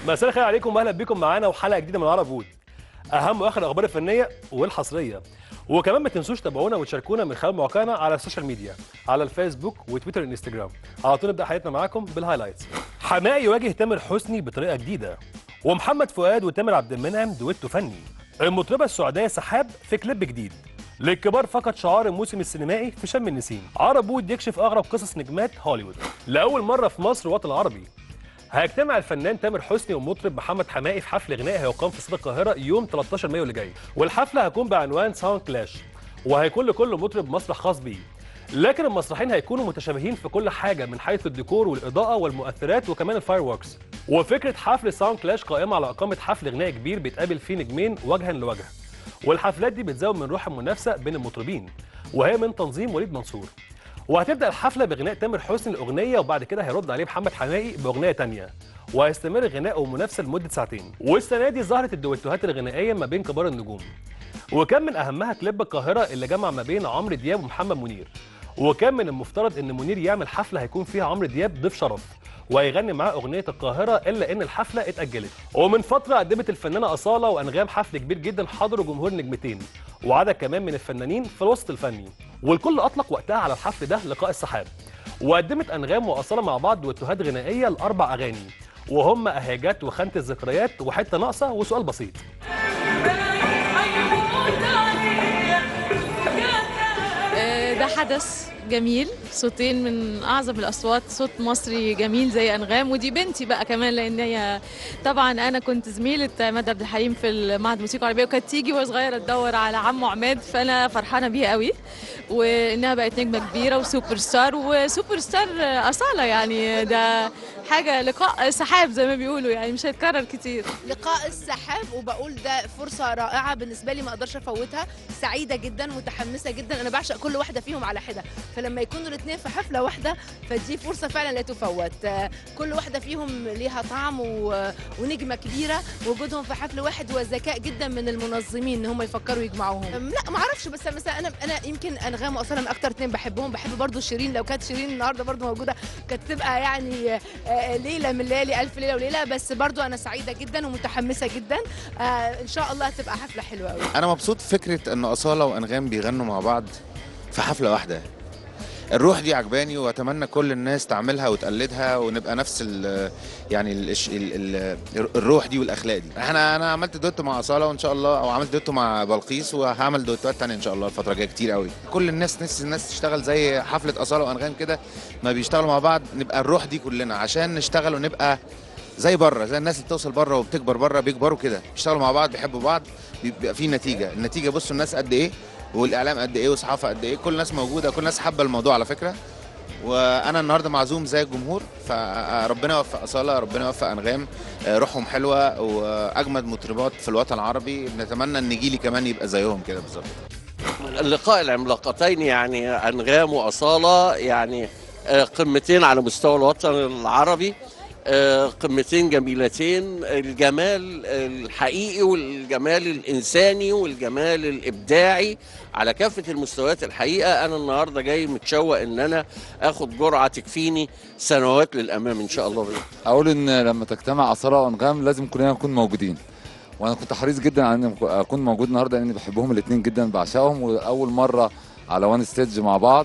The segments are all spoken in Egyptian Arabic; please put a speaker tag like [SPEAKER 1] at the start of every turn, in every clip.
[SPEAKER 1] مساء الخير عليكم واهلا بكم معانا وحلقه جديده من عرب وود اهم واخر الاخبار الفنيه والحصريه وكمان ما تنسوش تابعونا وتشاركونا من خلال مواقعنا على السوشيال ميديا على الفيسبوك وتويتر وانستجرام على طول نبدا حلقتنا معاكم بالهايلايتس حماقي يواجه تامر حسني بطريقه جديده ومحمد فؤاد وتامر عبد المنعم دويتو فني المطربه السعوديه سحاب في كليب جديد للكبار فقط شعار الموسم السينمائي في شم النسيم عرب وود يكشف اغرب قصص نجمات هوليوود لاول مره في مصر الوطن العربي هيجتمع الفنان تامر حسني والمطرب محمد حماقي في حفل غنائي هيقام في استاد القاهره يوم 13 مايو اللي جاي والحفله هتكون بعنوان ساوند كلاش وهيكون لكل مطرب مسرح خاص بيه لكن المسرحين هيكونوا متشابهين في كل حاجه من حيث الديكور والاضاءه والمؤثرات وكمان الفاير ووركس وفكره حفل ساوند كلاش قائمه على اقامه حفل غنائي كبير بيتقابل فيه نجمين وجها لوجه والحفلات دي بتزود من روح المنافسه بين المطربين وهي من تنظيم وليد منصور وهتبدا الحفله بغناء تامر حسني الاغنيه وبعد كده هيرد عليه محمد حماقي باغنيه تانية وهيستمر غناء ومنافسه لمده ساعتين والسنه دي ظهرت الدويتوهات الغنائيه ما بين كبار النجوم وكان من اهمها كليب القاهره اللي جمع ما بين عمرو دياب ومحمد منير وكان من المفترض ان منير يعمل حفله هيكون فيها عمرو دياب ضيف شرف وهيغني معاه اغنيه القاهره الا ان الحفله اتاجلت ومن فتره قدمت الفنانه اصاله وانغام حفل كبير جدا حضروا جمهور نجمتين وعدد كمان من الفنانين في الوسط الفني والكل اطلق وقتها على الحفل ده لقاء السحاب وقدمت انغام واصاله مع بعض دويتوهات غنائيه لاربع اغاني وهم اهاجات وخانه الذكريات وحته ناقصه وسؤال بسيط
[SPEAKER 2] آه، ده حدث جميل صوتين من اعظم الاصوات صوت مصري جميل زي انغام ودي بنتي بقى كمان لان هي طبعا انا كنت زميله مادة عبد الحليم في المعهد الموسيقى العربيه وكانت تيجي وهي صغيره تدور على عمو عماد فانا فرحانه بيها قوي وانها بقت نجمه كبيره وسوبر ستار وسوبر ستار اصاله يعني ده حاجه لقاء سحاب زي ما بيقولوا يعني مش هيتكرر كتير
[SPEAKER 3] لقاء السحاب وبقول ده فرصه رائعه بالنسبه لي ما اقدرش افوتها سعيده جدا متحمسه جدا انا بعشق كل واحده فيهم على حده فلما يكونوا الاثنين في حفله واحده فدي فرصه فعلا لا تفوت آه، كل واحده فيهم ليها طعم و- ونجمه كبيره وجودهم في حفل واحد وذكاء جدا من المنظمين ان هم يفكروا يجمعوهم أم، لا ما اعرفش بس مثلا انا انا يمكن انغام واصلا من اكتر اثنين بحبهم بحب برضو شيرين لو كانت شيرين النهارده برضو موجوده كانت تبقى يعني آه، ليله من ليالي الف ليله وليله بس برضو انا سعيده جدا ومتحمسه جدا آه، ان شاء الله هتبقى حفله حلوه قوي
[SPEAKER 4] انا مبسوط فكره ان اصاله وانغام بيغنوا مع بعض في حفله واحده الروح دي عجباني واتمنى كل الناس تعملها وتقلدها ونبقى نفس ال يعني ال ال ال الروح دي والاخلاق دي احنا انا عملت دويتو مع اصاله وان شاء الله او عملت دويتو مع بلقيس وهعمل دويتوات تانية ان شاء الله الفتره الجايه كتير قوي كل الناس نفس الناس تشتغل زي حفله اصاله وانغام كده ما بيشتغلوا مع بعض نبقى الروح دي كلنا عشان نشتغل ونبقى زي بره زي الناس اللي بتوصل بره وبتكبر بره بيكبروا كده بيشتغلوا مع بعض بيحبوا بعض بيبقى في نتيجه النتيجه بصوا الناس قد ايه والاعلام قد ايه والصحافه قد ايه كل الناس موجوده كل الناس حابه الموضوع على فكره وانا النهارده معزوم زي الجمهور فربنا يوفق اصاله ربنا يوفق انغام آه، روحهم حلوه واجمد مطربات في الوطن العربي نتمنى ان جيلي كمان يبقى زيهم كده بالظبط
[SPEAKER 5] اللقاء العملاقتين يعني انغام واصاله يعني آه، قمتين على مستوى الوطن العربي آه، قمتين جميلتين الجمال الحقيقي والجمال الانساني والجمال الابداعي على كافه المستويات الحقيقه انا النهارده جاي متشوق ان انا اخد جرعه تكفيني سنوات للامام ان شاء الله
[SPEAKER 6] اقول ان لما تجتمع اصاله وانغام لازم كلنا نكون موجودين وانا كنت حريص جدا على ان اكون موجود النهارده لاني بحبهم الاثنين جدا بعشقهم واول مره على وان ستيج مع بعض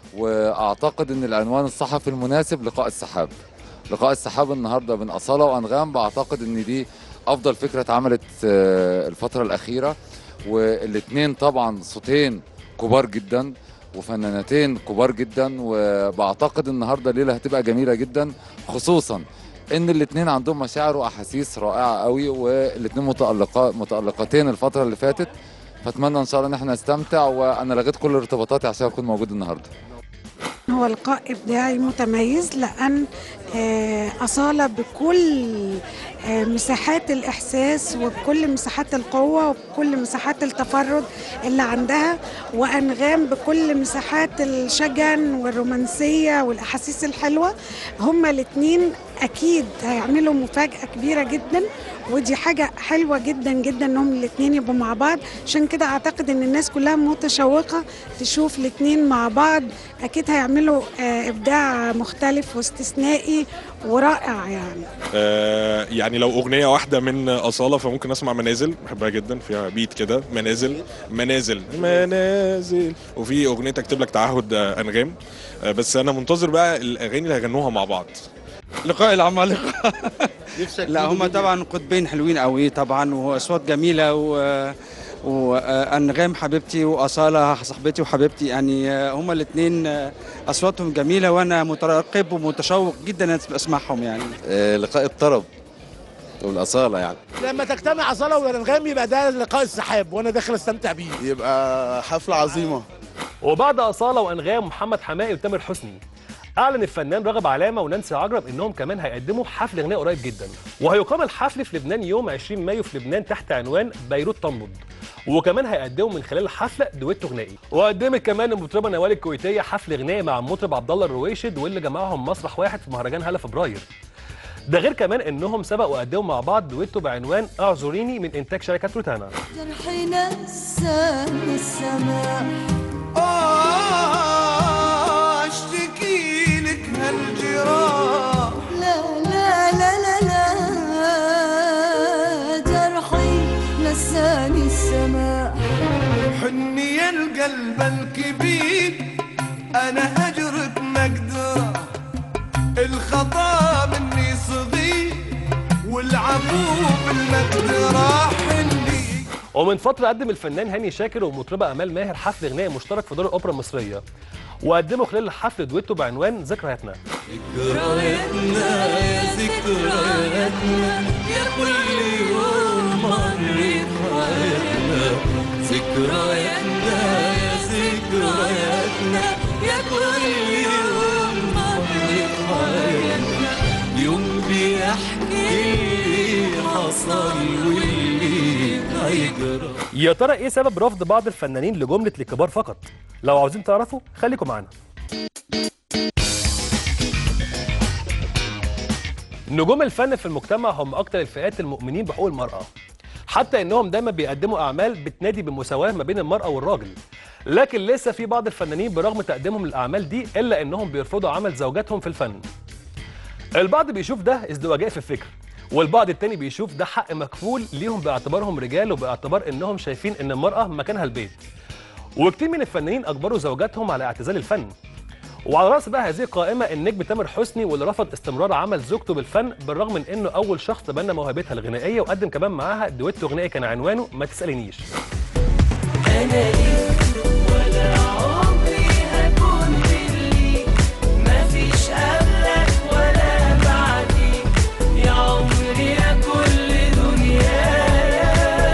[SPEAKER 6] واعتقد ان العنوان الصحفي المناسب لقاء السحاب لقاء السحاب النهارده بين اصاله وانغام بعتقد ان دي افضل فكره اتعملت آه، الفتره الاخيره والاثنين طبعا صوتين كبار جدا وفنانتين كبار جدا وبعتقد النهارده الليله هتبقى جميله جدا خصوصا ان الاثنين عندهم مشاعر واحاسيس رائعه قوي والاثنين متالقات متالقتين الفتره اللي فاتت فاتمنى ان شاء الله ان احنا نستمتع وانا لغيت كل ارتباطاتي عشان اكون موجود النهارده
[SPEAKER 7] هو لقاء إبداعي متميز لأن آه، أصالة بكل آه، مساحات الإحساس وبكل مساحات القوة وبكل مساحات التفرد اللي عندها وأنغام بكل مساحات الشجن والرومانسية والأحاسيس الحلوة هما الاتنين اكيد هيعملوا مفاجاه كبيره جدا ودي حاجه حلوه جدا جدا انهم الاثنين يبقوا مع بعض عشان كده اعتقد ان الناس كلها متشوقه تشوف الاثنين مع بعض اكيد هيعملوا آه، ابداع مختلف واستثنائي ورائع يعني
[SPEAKER 8] آه، يعني لو اغنيه واحده من اصاله فممكن اسمع منازل بحبها جدا فيها بيت كده منازل منازل منازل وفي اغنيه اكتب لك تعهد آه، انغام آه، بس انا منتظر بقى الاغاني اللي هيغنوها مع بعض
[SPEAKER 9] لقاء العمالقه لا هم طبعا قطبين حلوين قوي طبعا واصوات جميله و وانغام حبيبتي واصاله صاحبتي وحبيبتي يعني هما الاثنين اصواتهم جميله وانا مترقب ومتشوق جدا ان اسمعهم يعني
[SPEAKER 10] لقاء الطرب والاصاله يعني
[SPEAKER 11] لما تجتمع اصاله والانغام يبقى ده لقاء السحاب وانا داخل استمتع بيه
[SPEAKER 10] يبقى حفله عظيمه
[SPEAKER 1] وبعد أصالة وأنغام محمد حماقي وتامر حسني أعلن الفنان راغب علامة ونانسي عجرم إنهم كمان هيقدموا حفل غناء قريب جدا وهيقام الحفل في لبنان يوم 20 مايو في لبنان تحت عنوان بيروت تنبض وكمان هيقدموا من خلال الحفله دويتو غنائي وقدمت كمان المطربه نوال الكويتيه حفل غنائي مع المطرب عبد الله الرويشد واللي جمعهم مسرح واحد في مهرجان هلا فبراير ده غير كمان انهم سبقوا وقدموا مع بعض دويتو بعنوان اعذريني من انتاج شركه روتانا
[SPEAKER 12] جرحنا السما السماء
[SPEAKER 13] اشتكي لك هالجراح
[SPEAKER 12] لا لا لا لا لا جرحي نساني السماء
[SPEAKER 13] حني يا القلب الكبير انا هجرك مقدرة الخطا مني صغير والعفو بالمقدرة حني
[SPEAKER 1] ومن فترة قدم الفنان هاني شاكر والمطربة أمال ماهر حفل غنائي مشترك في دار الأوبرا المصرية وقدموا خلال الحفل دويتو بعنوان ذكرياتنا
[SPEAKER 13] ذكرياتنا يا ذكرياتنا يا كل يوم مريت حياتنا ذكرياتنا يا ذكرياتنا يا كل يوم مريت حياتنا يوم بيحكي لي حصل واللي هيجرى
[SPEAKER 1] يا ترى إيه سبب رفض بعض الفنانين لجملة للكبار فقط؟ لو عاوزين تعرفوا خليكم معانا نجوم الفن في المجتمع هم أكتر الفئات المؤمنين بحقوق المرأة حتى إنهم دايما بيقدموا أعمال بتنادي بالمساواة ما بين المرأة والراجل لكن لسه في بعض الفنانين برغم تقديمهم للأعمال دي إلا إنهم بيرفضوا عمل زوجاتهم في الفن البعض بيشوف ده ازدواجية في الفكر والبعض التاني بيشوف ده حق مكفول ليهم باعتبارهم رجال وباعتبار انهم شايفين ان المرأة مكانها البيت وكتير من الفنانين اجبروا زوجاتهم على اعتزال الفن وعلى راس بقى هذه القائمه النجم تامر حسني واللي رفض استمرار عمل زوجته بالفن بالرغم من انه اول شخص تبنى موهبتها الغنائيه وقدم كمان معاها دويتو غنائي كان عنوانه ما تسالينيش
[SPEAKER 13] انا ليك ولا عمري هكون ليك مفيش قبلك ولا بعديك يا عمري يا كل دنيايا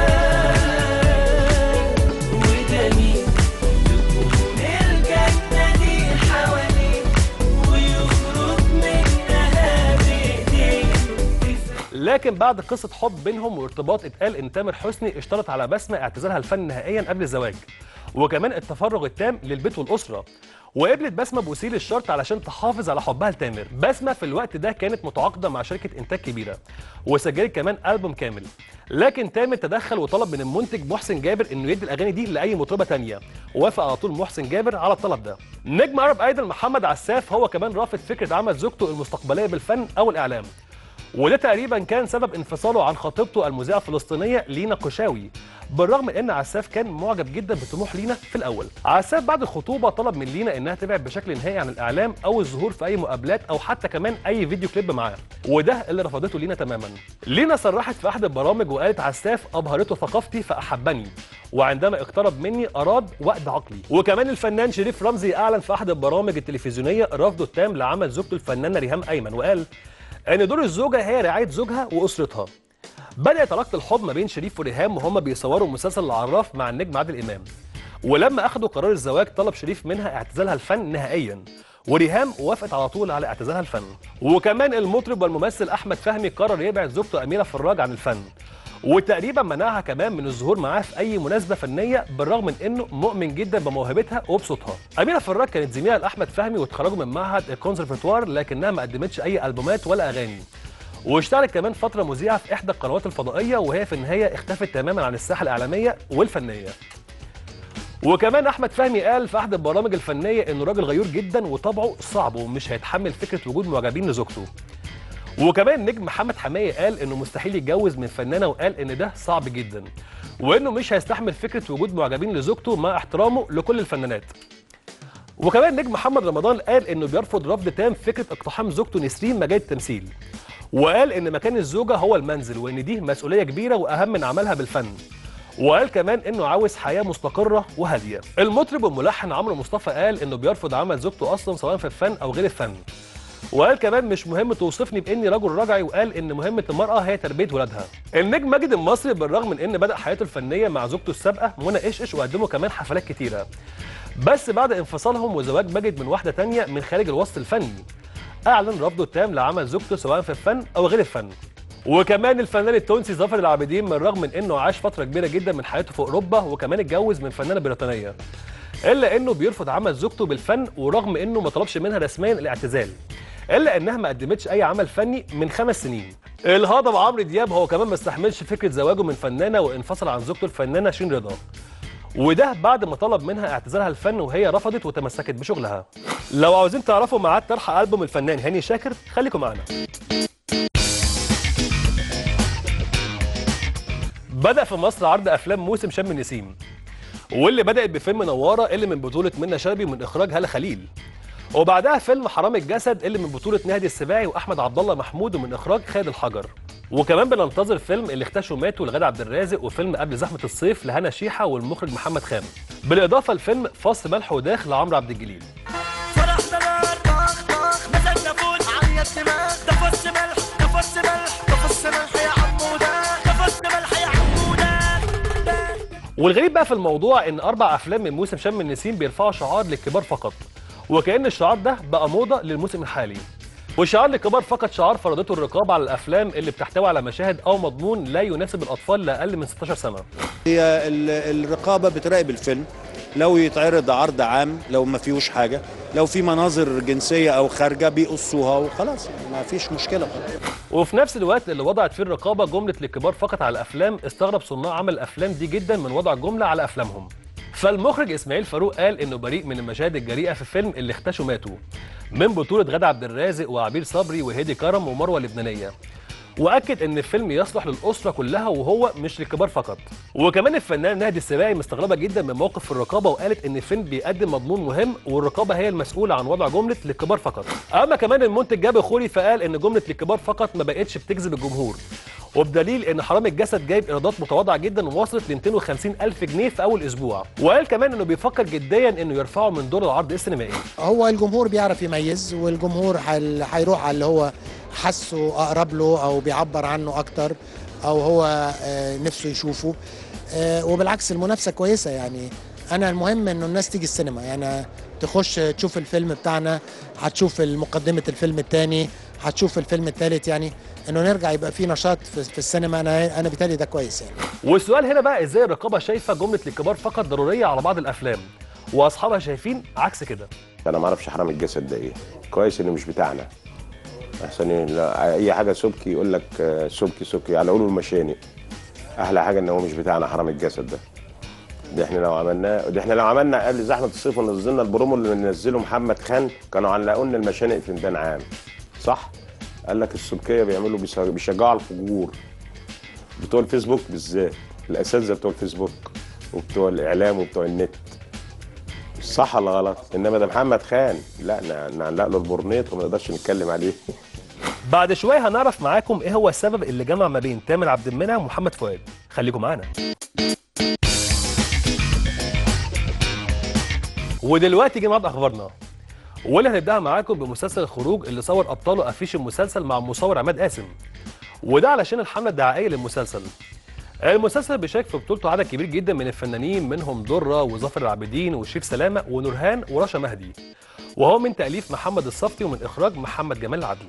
[SPEAKER 13] وده مين تكون الجنة دي حواليك ويخرج منها بايديك
[SPEAKER 1] لكن بعد قصه حب بينهم وارتباط اتقال ان تامر حسني اشترط على بسمه اعتزالها الفن نهائيا قبل الزواج وكمان التفرغ التام للبيت والاسره وقبلت بسمه بوسيل الشرط علشان تحافظ على حبها لتامر بسمه في الوقت ده كانت متعاقده مع شركه انتاج كبيره وسجلت كمان البوم كامل لكن تامر تدخل وطلب من المنتج محسن جابر انه يدي الاغاني دي لاي مطربه تانية وافق على طول محسن جابر على الطلب ده نجم عرب ايدل محمد عساف هو كمان رافض فكره عمل زوجته المستقبليه بالفن او الاعلام وده تقريبا كان سبب انفصاله عن خطيبته المذيعه الفلسطينيه لينا قشاوي بالرغم ان عساف كان معجب جدا بطموح لينا في الاول عساف بعد الخطوبه طلب من لينا انها تبعد بشكل نهائي عن الاعلام او الظهور في اي مقابلات او حتى كمان اي فيديو كليب معاه وده اللي رفضته لينا تماما لينا صرحت في احد البرامج وقالت عساف ابهرته ثقافتي فاحبني وعندما اقترب مني اراد وقت عقلي وكمان الفنان شريف رمزي اعلن في احد البرامج التلفزيونيه رفضه التام لعمل زوجته الفنانه ريهام ايمن وقال ان دور الزوجه هي رعايه زوجها واسرتها بدات علاقه الحب ما بين شريف وريهام وهما بيصوروا مسلسل العراف مع النجم عادل امام ولما اخذوا قرار الزواج طلب شريف منها اعتزالها الفن نهائيا وريهام وافقت على طول على اعتزالها الفن وكمان المطرب والممثل احمد فهمي قرر يبعد زوجته اميره فراج عن الفن وتقريبا منعها كمان من الظهور معاه في اي مناسبه فنيه بالرغم من انه مؤمن جدا بموهبتها وبصوتها اميره فراج كانت زميله لاحمد فهمي واتخرجوا من معهد الكونسرفتوار لكنها ما قدمتش اي البومات ولا اغاني واشتغلت كمان فتره مذيعه في احدى القنوات الفضائيه وهي في النهايه اختفت تماما عن الساحه الاعلاميه والفنيه وكمان احمد فهمي قال في احد البرامج الفنيه انه راجل غيور جدا وطبعه صعب ومش هيتحمل فكره وجود معجبين لزوجته وكمان النجم محمد حماية قال انه مستحيل يتجوز من فنانه وقال ان ده صعب جدا وانه مش هيستحمل فكره وجود معجبين لزوجته مع احترامه لكل الفنانات وكمان نجم محمد رمضان قال انه بيرفض رفض تام فكره اقتحام زوجته نسرين مجال التمثيل وقال ان مكان الزوجه هو المنزل وان دي مسؤوليه كبيره واهم من عملها بالفن وقال كمان انه عاوز حياه مستقره وهاديه المطرب والملحن عمرو مصطفى قال انه بيرفض عمل زوجته اصلا سواء في الفن او غير الفن وقال كمان مش مهم توصفني باني رجل رجعي وقال ان مهمه المراه هي تربيه ولادها النجم ماجد المصري بالرغم من ان بدا حياته الفنيه مع زوجته السابقه منى قشقش وقدموا كمان حفلات كتيره بس بعد انفصالهم وزواج ماجد من واحده تانية من خارج الوسط الفني اعلن رفضه التام لعمل زوجته سواء في الفن او غير الفن وكمان الفنان التونسي ظافر العابدين من الرغم من انه عاش فتره كبيره جدا من حياته في اوروبا وكمان اتجوز من فنانه بريطانيه الا انه بيرفض عمل زوجته بالفن ورغم انه ما طلبش منها رسميا الاعتزال الا انها ما قدمتش اي عمل فني من خمس سنين الهضبه عمرو دياب هو كمان ما استحملش فكره زواجه من فنانه وانفصل عن زوجته الفنانه شين رضا وده بعد ما طلب منها اعتزالها الفن وهي رفضت وتمسكت بشغلها لو عاوزين تعرفوا ميعاد طرح البوم الفنان هاني شاكر خليكم معانا بدأ في مصر عرض أفلام موسم شم النسيم واللي بدأت بفيلم نوارة اللي من بطولة منى شلبي ومن إخراج هالة خليل وبعدها فيلم حرام الجسد اللي من بطولة نهدي السباعي وأحمد عبد الله محمود ومن إخراج خالد الحجر وكمان بننتظر فيلم اللي اختشوا ماتوا لغادة عبد الرازق وفيلم قبل زحمة الصيف لهنا شيحة والمخرج محمد خام بالإضافة لفيلم فصل ملح وداخ لعمرو عبد الجليل
[SPEAKER 13] فرحنا نار طخ طخ مزاجنا فول عيط دماغ ده فص ملح ده فص ملح ده فص ملح يا عمودة ده فص ملح يا عمودة
[SPEAKER 1] والغريب بقى في الموضوع ان اربع افلام من موسم شم النسيم بيرفعوا شعار للكبار فقط وكان الشعار ده بقى موضه للموسم الحالي وشعار للكبار فقط شعار فرضته الرقابه على الافلام اللي بتحتوي على مشاهد او مضمون لا يناسب الاطفال لاقل من 16 سنه
[SPEAKER 14] هي ال- الرقابه بتراقب الفيلم لو يتعرض عرض عام لو ما فيهوش حاجه لو في مناظر جنسيه او خارجه بيقصوها وخلاص ما فيش مشكله خلاص
[SPEAKER 1] وفي نفس الوقت اللي وضعت فيه الرقابه جمله للكبار فقط على الافلام استغرب صناع عمل الافلام دي جدا من وضع الجمله على افلامهم فالمخرج اسماعيل فاروق قال انه بريء من المشاهد الجريئه في الفيلم اللي اختشوا ماتوا من بطوله غادة عبد الرازق وعبير صبري وهيدي كرم ومروه اللبنانيه واكد ان الفيلم يصلح للاسره كلها وهو مش للكبار فقط وكمان الفنان نهدي السباعي مستغربه جدا من موقف الرقابه وقالت ان الفيلم بيقدم مضمون مهم والرقابه هي المسؤوله عن وضع جمله للكبار فقط اما كمان المنتج جابر خوري فقال ان جمله للكبار فقط ما بقتش بتجذب الجمهور وبدليل ان حرام الجسد جايب ايرادات متواضعه جدا ووصلت ل 250 الف جنيه في اول اسبوع وقال كمان انه بيفكر جديا انه يرفعه من دور العرض السينمائي
[SPEAKER 15] هو الجمهور بيعرف يميز والجمهور هل- هيروح على اللي هو حسه اقرب له او بيعبر عنه اكتر او هو آه، نفسه يشوفه آه، وبالعكس المنافسه كويسه يعني انا المهم انه الناس تيجي السينما يعني تخش تشوف الفيلم بتاعنا هتشوف مقدمه الفيلم الثاني هتشوف الفيلم الثالث يعني انه نرجع يبقى في نشاط في في السينما انا انا بالتالي ده كويس يعني
[SPEAKER 1] والسؤال هنا بقى ازاي الرقابه شايفه جمله للكبار فقط ضروريه على بعض الافلام واصحابها شايفين عكس كده
[SPEAKER 16] انا ما اعرفش حرام الجسد ده ايه كويس انه مش بتاعنا احسن إيه؟ لا اي حاجه سبكي يقول لك آه، سبكي سبكي على قولوا المشاني احلى حاجه ان هو مش بتاعنا حرام الجسد ده ده احنا لو عملناه ده احنا لو عملنا قبل زحمه الصيف ونزلنا البرومو اللي منزله محمد خان كانوا علقوا لنا المشانق في ميدان عام صح قال لك السبكيه بيعملوا بيس- بيشجعوا على الفجور بتوع الفيسبوك بالذات الاساتذه بتوع الفيسبوك وبتوع الاعلام وبتوع النت صح ولا غلط انما ده محمد خان لا ن- نعلق له البورنيط وما نقدرش نتكلم عليه
[SPEAKER 1] بعد شويه هنعرف معاكم ايه هو السبب اللي جمع ما بين تامر عبد المنعم ومحمد فؤاد خليكم معانا ودلوقتي جه ميعاد اخبارنا واللي هنبداها معاكم بمسلسل الخروج اللي صور ابطاله افيش المسلسل مع المصور عماد قاسم وده علشان الحمله الدعائيه للمسلسل المسلسل بيشارك في بطولته عدد كبير جدا من الفنانين منهم درة وظافر العابدين وشريف سلامة ونورهان ورشا مهدي وهو من تأليف محمد الصفتي ومن إخراج محمد جمال العدل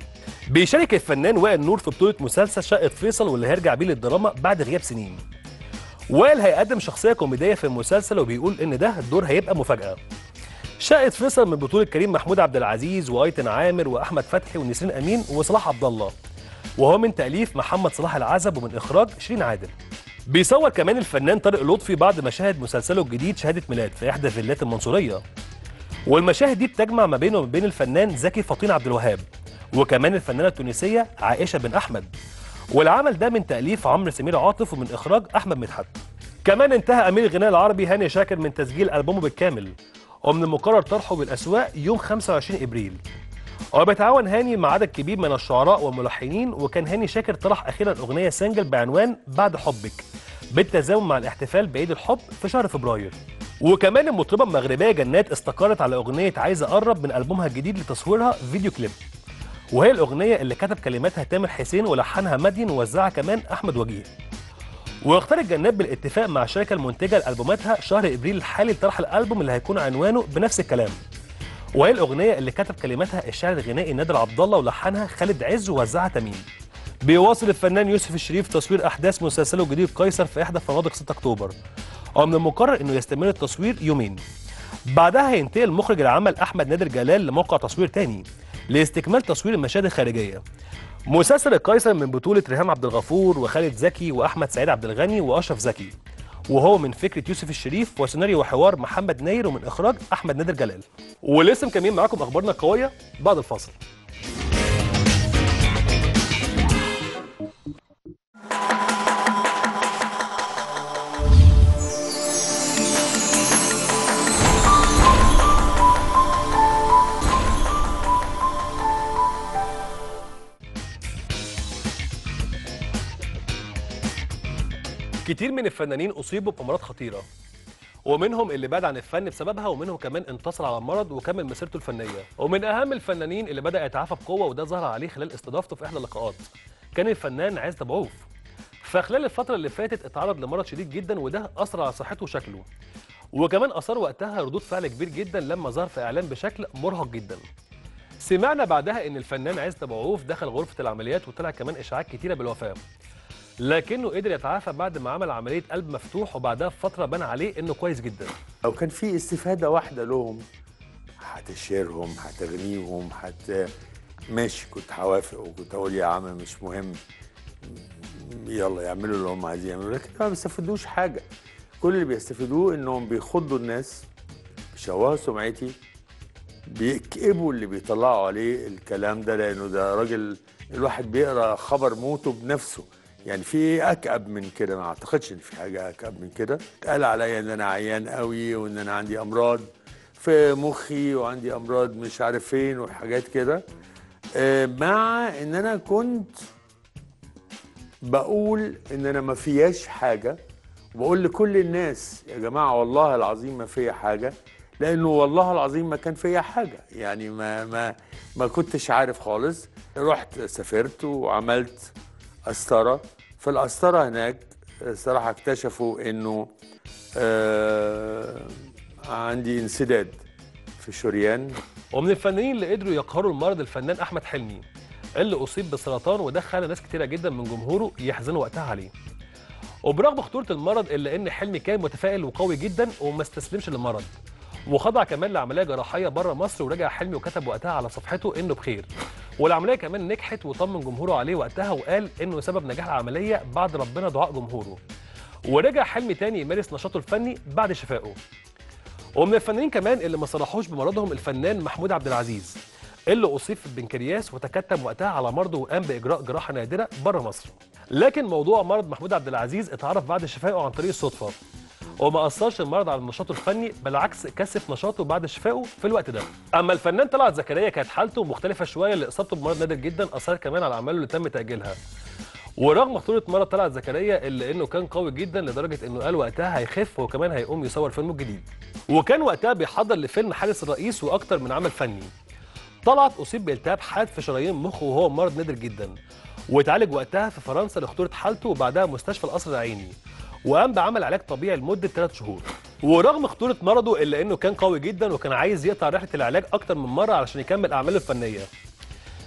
[SPEAKER 1] بيشارك الفنان وائل نور في بطوله مسلسل شقه فيصل واللي هيرجع بيه للدراما بعد غياب سنين وائل هيقدم شخصيه كوميديه في المسلسل وبيقول ان ده الدور هيبقى مفاجاه شقه فيصل من بطوله كريم محمود عبد العزيز وايتن عامر واحمد فتحي ونسرين امين وصلاح عبد الله وهو من تاليف محمد صلاح العزب ومن اخراج شيرين عادل بيصور كمان الفنان طارق لطفي بعض مشاهد مسلسله الجديد شهاده ميلاد في احدى فيلات المنصوريه والمشاهد دي بتجمع ما بينه وما بين الفنان زكي فطين عبد الوهاب وكمان الفنانه التونسيه عائشه بن احمد والعمل ده من تاليف عمرو سمير عاطف ومن اخراج احمد مدحت كمان انتهى امير الغناء العربي هاني شاكر من تسجيل البومه بالكامل ومن المقرر طرحه بالاسواق يوم 25 ابريل وبيتعاون هاني مع عدد كبير من الشعراء والملحنين وكان هاني شاكر طرح اخيرا اغنيه سنجل بعنوان بعد حبك بالتزامن مع الاحتفال بعيد الحب في شهر فبراير وكمان المطربه المغربيه جنات استقرت على اغنيه عايز اقرب من البومها الجديد لتصويرها فيديو كليب وهي الاغنيه اللي كتب كلماتها تامر حسين ولحنها مدين ووزعها كمان احمد وجيه واختارت جنات بالاتفاق مع الشركه المنتجه لالبوماتها شهر ابريل الحالي لطرح الالبوم اللي هيكون عنوانه بنفس الكلام وهي الاغنيه اللي كتب كلماتها الشاعر الغنائي نادر عبد الله ولحنها خالد عز ووزعها تميم بيواصل الفنان يوسف الشريف تصوير احداث مسلسله الجديد قيصر في احدى فنادق 6 اكتوبر ومن المقرر انه يستمر التصوير يومين بعدها هينتقل المخرج العمل احمد نادر جلال لموقع تصوير تاني لاستكمال تصوير المشاهد الخارجيه مسلسل القيصر من بطولة ريهام عبد الغفور وخالد زكي وأحمد سعيد عبد الغني وأشرف زكي وهو من فكرة يوسف الشريف وسيناريو وحوار محمد ناير ومن إخراج أحمد نادر جلال ولسه مكملين معاكم أخبارنا القوية بعد الفاصل كتير من الفنانين اصيبوا بامراض خطيره ومنهم اللي بعد عن الفن بسببها ومنهم كمان انتصر على المرض وكمل مسيرته الفنيه ومن اهم الفنانين اللي بدا يتعافى بقوه وده ظهر عليه خلال استضافته في احدى اللقاءات كان الفنان عز تبعوف فخلال الفتره اللي فاتت اتعرض لمرض شديد جدا وده اثر على صحته وشكله وكمان اثار وقتها ردود فعل كبير جدا لما ظهر في اعلان بشكل مرهق جدا سمعنا بعدها ان الفنان عز تبعوف دخل غرفه العمليات وطلع كمان اشاعات كتيره بالوفاه لكنه قدر يتعافى بعد ما عمل عمليه قلب مفتوح وبعدها بفتره بان عليه انه كويس جدا
[SPEAKER 17] لو كان في استفادة واحدة لهم هتشيرهم هتغنيهم هت ماشي كنت هوافق وكنت اقول يا عم مش مهم يلا يعملوا اللي هم عايزين يعملوا لكن ما بيستفيدوش حاجة كل اللي بيستفيدوه انهم بيخضوا الناس بيشوهوا سمعتي بيكئبوا اللي بيطلعوا عليه الكلام ده لانه ده راجل الواحد بيقرا خبر موته بنفسه يعني في ايه اكئب من كده ما اعتقدش ان في حاجه اكئب من كده قال عليا ان انا عيان قوي وان انا عندي امراض في مخي وعندي امراض مش عارف فين وحاجات كده آه، مع ان انا كنت بقول ان انا ما فياش حاجه وبقول لكل الناس يا جماعه والله العظيم ما فيا حاجه لانه والله العظيم ما كان فيا حاجه يعني ما ما ما كنتش عارف خالص رحت سافرت وعملت قسطره في القسطره هناك صراحه اكتشفوا انه آه عندي انسداد في الشريان
[SPEAKER 1] ومن الفنانين اللي قدروا يقهروا المرض الفنان احمد حلمي اللي اصيب بالسرطان وده خلى ناس كتيره جدا من جمهوره يحزنوا وقتها عليه وبرغم خطوره المرض الا ان حلمي كان متفائل وقوي جدا وما استسلمش للمرض وخضع كمان لعمليه جراحيه بره مصر ورجع حلمي وكتب وقتها على صفحته انه بخير والعمليه كمان نجحت وطمن جمهوره عليه وقتها وقال انه سبب نجاح العمليه بعد ربنا دعاء جمهوره ورجع حلمي تاني يمارس نشاطه الفني بعد شفائه ومن الفنانين كمان اللي ما صرحوش بمرضهم الفنان محمود عبد العزيز اللي اصيب في البنكرياس وتكتم وقتها على مرضه وقام باجراء جراحه نادره بره مصر لكن موضوع مرض محمود عبد العزيز اتعرف بعد شفائه عن طريق الصدفه وما اثرش المرض على نشاطه الفني بالعكس كثف نشاطه بعد شفائه في الوقت ده اما الفنان طلعت زكريا كانت حالته مختلفه شويه لاصابته بمرض نادر جدا اثر كمان على اعماله اللي تم تاجيلها ورغم خطوره مرض طلعت زكريا الا انه كان قوي جدا لدرجه انه قال وقتها هيخف وكمان هيقوم يصور فيلمه الجديد وكان وقتها بيحضر لفيلم حارس الرئيس واكتر من عمل فني طلعت اصيب بالتهاب حاد في شرايين مخه وهو مرض نادر جدا واتعالج وقتها في فرنسا لخطوره حالته وبعدها مستشفى القصر العيني وقام بعمل علاج طبيعي لمده 3 شهور ورغم خطوره مرضه الا انه كان قوي جدا وكان عايز يقطع رحله العلاج اكتر من مره علشان يكمل اعماله الفنيه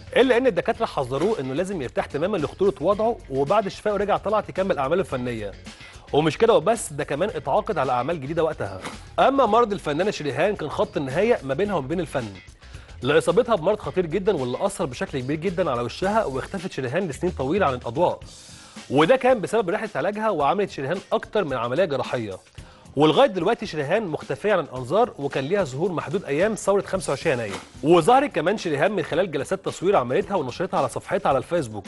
[SPEAKER 1] الا ان الدكاتره حذروه انه لازم يرتاح تماما لخطوره وضعه وبعد شفائه رجع طلعت يكمل اعماله الفنيه ومش كده وبس ده كمان اتعاقد على اعمال جديده وقتها اما مرض الفنانه شريهان كان خط النهايه ما بينها وما بين الفن لاصابتها بمرض خطير جدا واللي اثر بشكل كبير جدا على وشها واختفت شريهان لسنين طويله عن الاضواء وده كان بسبب رحله علاجها وعملت شريهان اكتر من عمليه جراحيه ولغايه دلوقتي شريهان مختفيه عن الانظار وكان ليها ظهور محدود ايام ثوره 25 يناير وظهرت كمان شريهان من خلال جلسات تصوير عملتها ونشرتها على صفحتها على الفيسبوك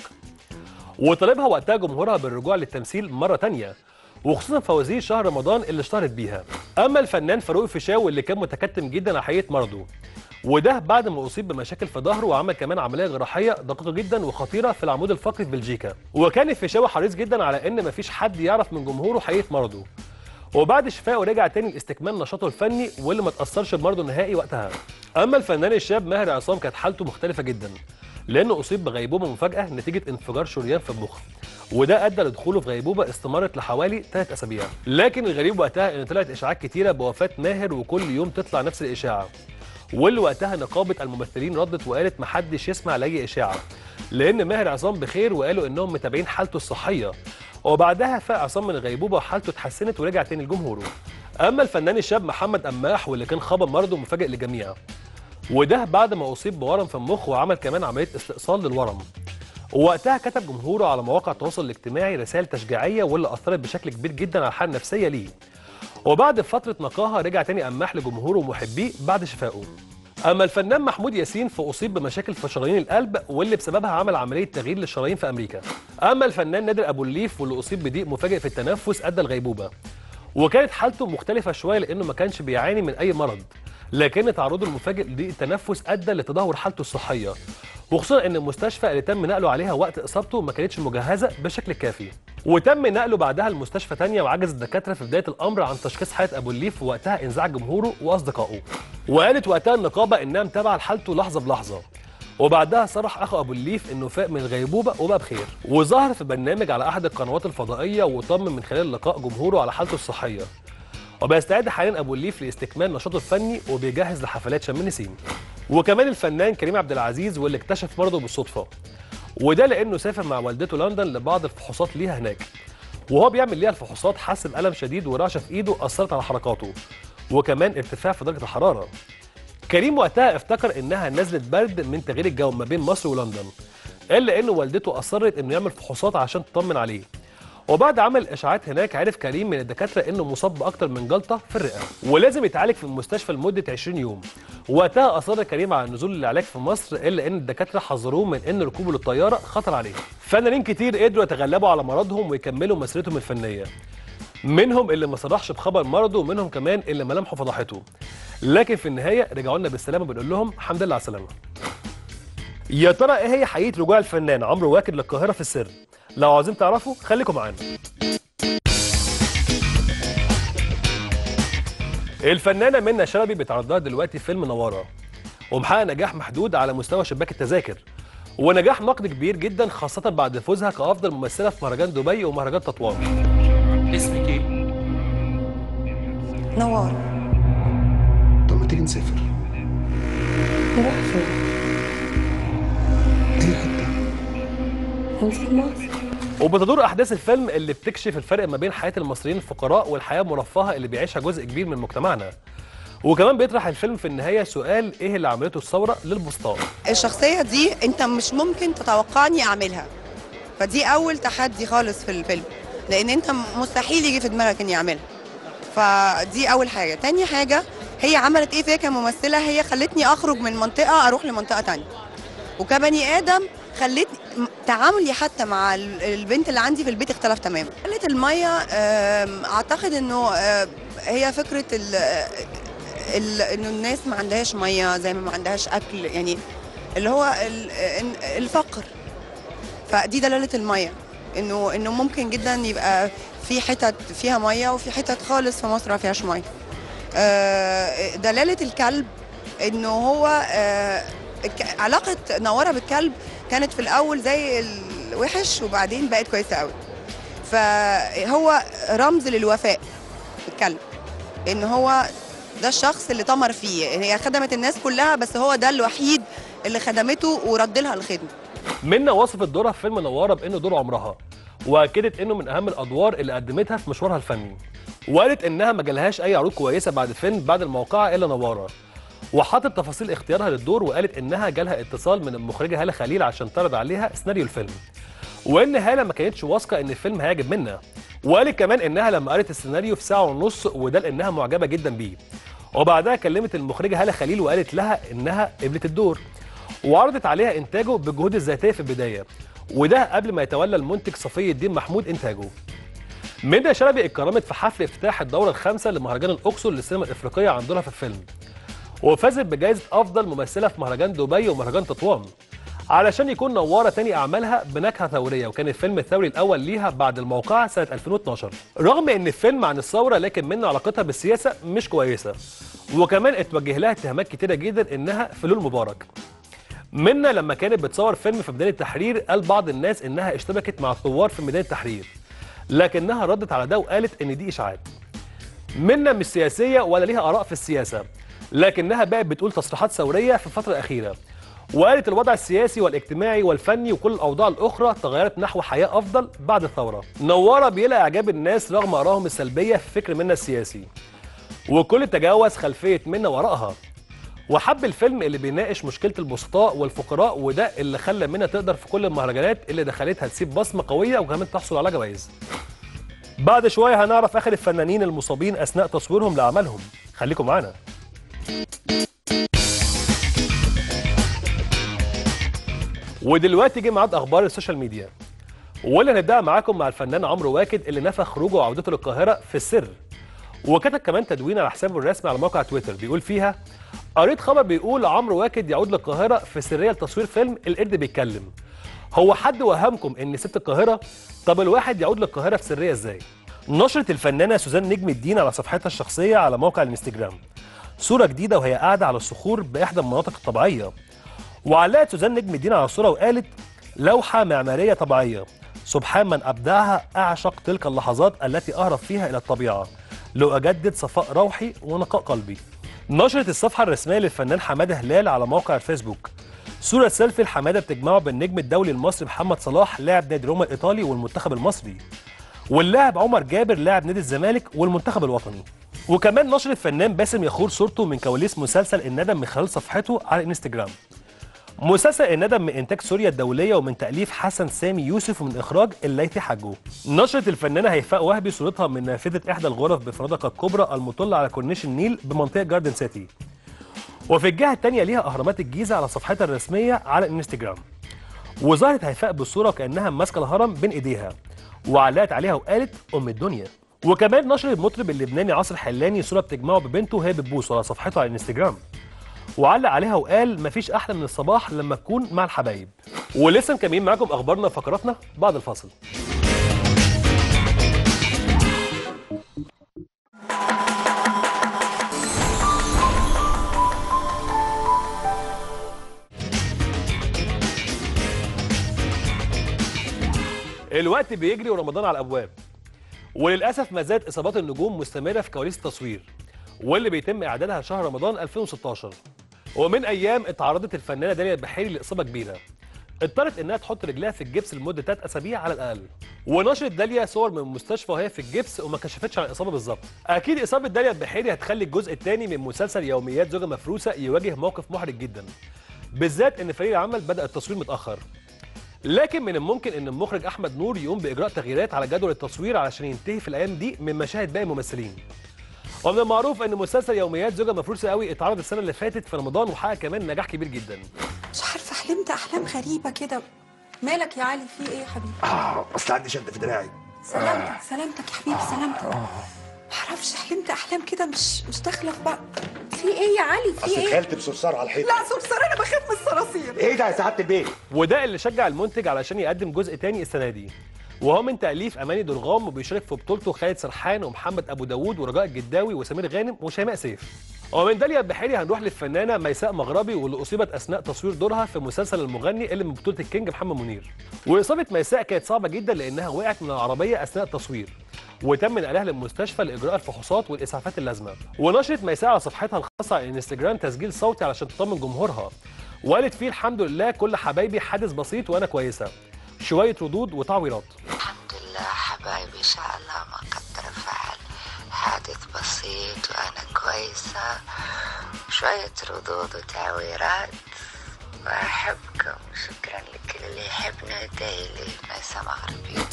[SPEAKER 1] وطالبها وقتها جمهورها بالرجوع للتمثيل مره تانية وخصوصا فوازير شهر رمضان اللي اشتهرت بيها اما الفنان فاروق الفيشاوي اللي كان متكتم جدا على حقيقه مرضه وده بعد ما اصيب بمشاكل في ظهره وعمل كمان عمليه جراحيه دقيقه جدا وخطيره في العمود الفقري في بلجيكا وكان الفيشاوي حريص جدا على ان مفيش حد يعرف من جمهوره حقيقه مرضه وبعد شفائه رجع تاني لاستكمال نشاطه الفني واللي ما تاثرش بمرضه نهائي وقتها اما الفنان الشاب ماهر عصام كانت حالته مختلفه جدا لانه اصيب بغيبوبه مفاجاه نتيجه انفجار شريان في المخ وده ادى لدخوله في غيبوبه استمرت لحوالي ثلاث اسابيع لكن الغريب وقتها ان طلعت اشاعات كتيره بوفاه ماهر وكل يوم تطلع نفس الاشاعه واللي وقتها نقابه الممثلين ردت وقالت محدش يسمع لاي اشاعه لان ماهر عصام بخير وقالوا انهم متابعين حالته الصحيه وبعدها فاق عصام من الغيبوبه وحالته اتحسنت ورجع تاني لجمهوره اما الفنان الشاب محمد قماح واللي كان خبر مرضه مفاجئ للجميع وده بعد ما اصيب بورم في المخ وعمل كمان عمليه استئصال للورم ووقتها كتب جمهوره على مواقع التواصل الاجتماعي رسائل تشجيعيه واللي اثرت بشكل كبير جدا على الحاله النفسيه ليه وبعد فتره نقاهه رجع تاني قماح لجمهوره ومحبيه بعد شفائه اما الفنان محمود ياسين فاصيب بمشاكل في شرايين القلب واللي بسببها عمل عمليه تغيير للشرايين في امريكا اما الفنان نادر ابو الليف واللي اصيب بضيق مفاجئ في التنفس ادى الغيبوبه وكانت حالته مختلفه شويه لانه ما كانش بيعاني من اي مرض لكن تعرضه المفاجئ لضيق التنفس ادى لتدهور حالته الصحيه وخصوصا ان المستشفى اللي تم نقله عليها وقت اصابته ما كانتش مجهزه بشكل كافي وتم نقله بعدها لمستشفى تانية وعجز الدكاتره في بدايه الامر عن تشخيص حاله ابو الليف ووقتها انزعج جمهوره واصدقائه وقالت وقتها النقابه انها متابعه حالته لحظه بلحظه وبعدها صرح اخو ابو الليف انه فاق من الغيبوبه وبقى بخير وظهر في برنامج على احد القنوات الفضائيه وطمن من خلال لقاء جمهوره على حالته الصحيه وبيستعد حاليا ابو الليف لاستكمال نشاطه الفني وبيجهز لحفلات شم النسيم وكمان الفنان كريم عبد العزيز واللي اكتشف مرضه بالصدفه وده لانه سافر مع والدته لندن لبعض الفحوصات ليها هناك وهو بيعمل ليها الفحوصات حس بألم شديد ورعشه في ايده اثرت على حركاته وكمان ارتفاع في درجه الحراره كريم وقتها افتكر انها نزله برد من تغيير الجو ما بين مصر ولندن الا ان والدته اصرت انه يعمل فحوصات عشان تطمن عليه وبعد عمل اشاعات هناك عرف كريم من الدكاتره انه مصاب باكتر من جلطه في الرئه ولازم يتعالج في المستشفى لمده 20 يوم وقتها اصر كريم على النزول للعلاج في مصر الا ان الدكاتره حذروه من ان ركوبه للطياره خطر عليه فنانين كتير قدروا يتغلبوا على مرضهم ويكملوا مسيرتهم الفنيه منهم اللي ما صرحش بخبر مرضه ومنهم كمان اللي ملامحه فضحته لكن في النهايه رجعوا لنا بالسلامه بنقول لهم الحمد لله على السلامه يا ترى ايه هي حقيقه رجوع الفنان عمرو واكد للقاهره في السر لو عاوزين تعرفوا خليكم معانا الفنانه منى شلبي بيتعرض لها دلوقتي فيلم نواره ومحقق نجاح محدود على مستوى شباك التذاكر ونجاح نقد كبير جدا خاصه بعد فوزها كافضل ممثله في مهرجان دبي ومهرجان تطوان
[SPEAKER 18] اسمك ايه؟
[SPEAKER 12] نوار
[SPEAKER 18] طب ما تيجي نسافر
[SPEAKER 12] نروح فين؟
[SPEAKER 18] اي حته
[SPEAKER 12] هنسيب مصر
[SPEAKER 1] وبتدور احداث الفيلم اللي بتكشف الفرق ما بين حياه المصريين الفقراء والحياه المرفهه اللي بيعيشها جزء كبير من مجتمعنا وكمان بيطرح الفيلم في النهايه سؤال ايه اللي عملته الثوره للبسطاء
[SPEAKER 19] الشخصية دي انت مش ممكن تتوقعني اعملها فدي اول تحدي خالص في الفيلم لان انت مستحيل يجي في دماغك اني اعملها فدي اول حاجة تاني حاجة هي عملت ايه فيا كممثلة هي خلتني اخرج من منطقة اروح لمنطقة تانية وكبني ادم خلتني م- تعاملي حتى مع ال- البنت اللي عندي في البيت اختلف تماما قلة المية آم، اعتقد انه آم، هي فكرة ال- ال- انه الناس ما عندهاش ميه زي ما ما عندهاش اكل يعني اللي هو ال- إن- الفقر فدي دلاله الميه انه انه ممكن جدا يبقى في حتت فيها ميه وفي حتت خالص في مصر ما فيهاش ميه آه، دلاله الكلب انه هو آه، الك- علاقه نوره بالكلب كانت في الاول زي الوحش وبعدين بقت كويسه قوي فهو رمز للوفاء الكلب ان هو ده الشخص اللي طمر فيه هي خدمت الناس كلها بس هو ده الوحيد اللي خدمته ورد لها الخدمه
[SPEAKER 1] منى وصفت دورها في فيلم نواره بانه دور عمرها واكدت انه من اهم الادوار اللي قدمتها في مشوارها الفني وقالت انها ما جالهاش اي عروض كويسه بعد الفيلم بعد الموقعه الا نواره وحطت تفاصيل اختيارها للدور وقالت انها جالها اتصال من المخرجه هاله خليل عشان تعرض عليها سيناريو الفيلم وان هاله ما كانتش واثقه ان الفيلم هيعجب منى وقالت كمان انها لما قرت السيناريو في ساعه ونص وده لانها معجبه جدا بيه وبعدها كلمت المخرجه هاله خليل وقالت لها انها قبلت الدور وعرضت عليها انتاجه بالجهود الذاتيه في البدايه وده قبل ما يتولى المنتج صفي الدين محمود انتاجه منى شلبي اتكرمت في حفل افتتاح الدوره الخامسه لمهرجان الاقصر للسينما الافريقيه عن دورها في الفيلم وفازت بجائزه افضل ممثله في مهرجان دبي ومهرجان تطوان علشان يكون نواره تاني اعمالها بنكهه ثوريه وكان الفيلم الثوري الاول ليها بعد الموقعه سنه 2012 رغم ان الفيلم عن الثوره لكن منى علاقتها بالسياسه مش كويسه وكمان اتوجه لها اتهامات كتيره جدا انها فلول مبارك منى لما كانت بتصور فيلم في ميدان التحرير قال بعض الناس انها اشتبكت مع الثوار في ميدان التحرير لكنها ردت على ده وقالت ان دي اشاعات منى مش سياسيه ولا ليها اراء في السياسه لكنها بقت بتقول تصريحات ثوريه في الفتره الاخيره وقالت الوضع السياسي والاجتماعي والفني وكل الاوضاع الاخرى تغيرت نحو حياه افضل بعد الثوره نواره بيلاقي اعجاب الناس رغم ارائهم السلبيه في فكر منى السياسي وكل تجاوز خلفيه منى وراءها وحب الفيلم اللي بيناقش مشكله البسطاء والفقراء وده اللي خلى منى تقدر في كل المهرجانات اللي دخلتها تسيب بصمه قويه وكمان تحصل على جوائز بعد شويه هنعرف اخر الفنانين المصابين اثناء تصويرهم لاعمالهم خليكم معانا ودلوقتي جه ميعاد اخبار السوشيال ميديا واللي هنبدأ معاكم مع الفنان عمرو واكد اللي نفى خروجه وعودته للقاهره في السر وكتب كمان تدوين على حسابه الرسمي على موقع تويتر بيقول فيها قريت خبر بيقول عمرو واكد يعود للقاهره في سريه لتصوير فيلم القرد بيتكلم هو حد وهمكم ان سبت القاهره طب الواحد يعود للقاهره في سريه ازاي نشرت الفنانه سوزان نجم الدين على صفحتها الشخصيه على موقع الانستجرام صوره جديده وهي قاعده على الصخور باحدى المناطق الطبيعيه وعلقت سوزان نجم الدين على الصوره وقالت لوحه معماريه طبيعيه سبحان من ابدعها اعشق تلك اللحظات التي اهرب فيها الى الطبيعه لاجدد صفاء روحي ونقاء قلبي نشرت الصفحه الرسميه للفنان حماده هلال على موقع الفيسبوك صوره سيلفي لحماده بتجمعه بالنجم الدولي المصري محمد صلاح لاعب نادي روما الايطالي والمنتخب المصري واللاعب عمر جابر لاعب نادي الزمالك والمنتخب الوطني وكمان نشر الفنان باسم يخور صورته من كواليس مسلسل الندم من خلال صفحته على الانستجرام مسلسل الندم من انتاج سوريا الدوليه ومن تاليف حسن سامي يوسف ومن اخراج الليثي حجو نشرت الفنانه هيفاء وهبي صورتها من نافذه احدى الغرف بفرادق الكبرى المطله على كورنيش النيل بمنطقه جاردن سيتي وفي الجهه الثانيه ليها اهرامات الجيزه على صفحتها الرسميه على الانستجرام وظهرت هيفاء بالصوره كانها ماسكه الهرم بين ايديها وعلقت عليها وقالت ام الدنيا وكمان نشر المطرب اللبناني عاصر حلاني صوره بتجمعه ببنته وهي بتبوسه على صفحته على الانستجرام وعلق عليها وقال مفيش احلى من الصباح لما تكون مع الحبايب ولسه مكملين معاكم اخبارنا وفقراتنا بعد الفاصل الوقت بيجري ورمضان على الابواب وللاسف ما زالت اصابات النجوم مستمره في كواليس التصوير واللي بيتم اعدادها شهر رمضان 2016 ومن ايام اتعرضت الفنانه داليا البحيري لاصابه كبيره اضطرت انها تحط رجلها في الجبس لمده 3 اسابيع على الاقل ونشرت داليا صور من المستشفى وهي في الجبس وما كشفتش عن الاصابه بالظبط اكيد اصابه داليا البحيري هتخلي الجزء الثاني من مسلسل يوميات زوجة مفروسه يواجه موقف محرج جدا بالذات ان فريق العمل بدا التصوير متاخر لكن من الممكن ان المخرج احمد نور يقوم باجراء تغييرات على جدول التصوير علشان ينتهي في الايام دي من مشاهد باقي الممثلين ومن المعروف ان مسلسل يوميات زوجة مفروسه قوي اتعرض السنه اللي فاتت في رمضان وحقق كمان نجاح كبير جدا
[SPEAKER 20] مش عارفه حلمت احلام غريبه كده مالك يا علي في ايه يا حبيبي
[SPEAKER 18] اه اصل عندي شد في دراعي
[SPEAKER 20] سلامتك سلامتك يا حبيبي سلامتك معرفش حلمت احلام كده مش مش داخله في بعض في ايه يا علي في
[SPEAKER 18] اصل
[SPEAKER 20] ايه
[SPEAKER 18] اتخيلت بصرصار على الحيط
[SPEAKER 20] لا صرصار انا بخاف من الصراصير
[SPEAKER 18] ايه ده يا سعاده البيت
[SPEAKER 1] وده اللي شجع المنتج علشان يقدم جزء تاني السنه دي وهو من تاليف اماني درغام وبيشارك في بطولته خالد سرحان ومحمد ابو داوود ورجاء الجداوي وسمير غانم وشيماء سيف ومن داليا البحيري هنروح للفنانه ميساء مغربي واللي اصيبت اثناء تصوير دورها في مسلسل المغني اللي من بطوله الكينج محمد منير واصابه ميساء كانت صعبه جدا لانها وقعت من العربيه اثناء التصوير وتم نقلها للمستشفى لاجراء الفحوصات والاسعافات اللازمه ونشرت ميساء على صفحتها الخاصه على الانستجرام تسجيل صوتي علشان تطمن جمهورها وقالت فيه الحمد لله كل حبايبي حادث بسيط وانا كويسه شويه ردود وتعويضات
[SPEAKER 21] لا حبايبي ان شاء الله ما قدر فعل حادث بسيط وانا كويسة شوية ردود وتعويرات واحبكم شكرا لكل اللي يحبنا دايلي ميسة مغربي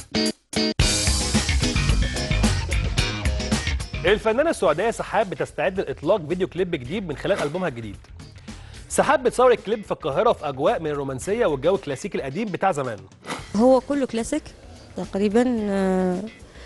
[SPEAKER 1] الفنانه السعوديه سحاب بتستعد لاطلاق فيديو كليب جديد من خلال البومها الجديد سحاب بتصور الكليب في القاهره في اجواء من الرومانسيه والجو الكلاسيكي القديم بتاع زمان
[SPEAKER 22] هو كله كلاسيك تقريبا آه،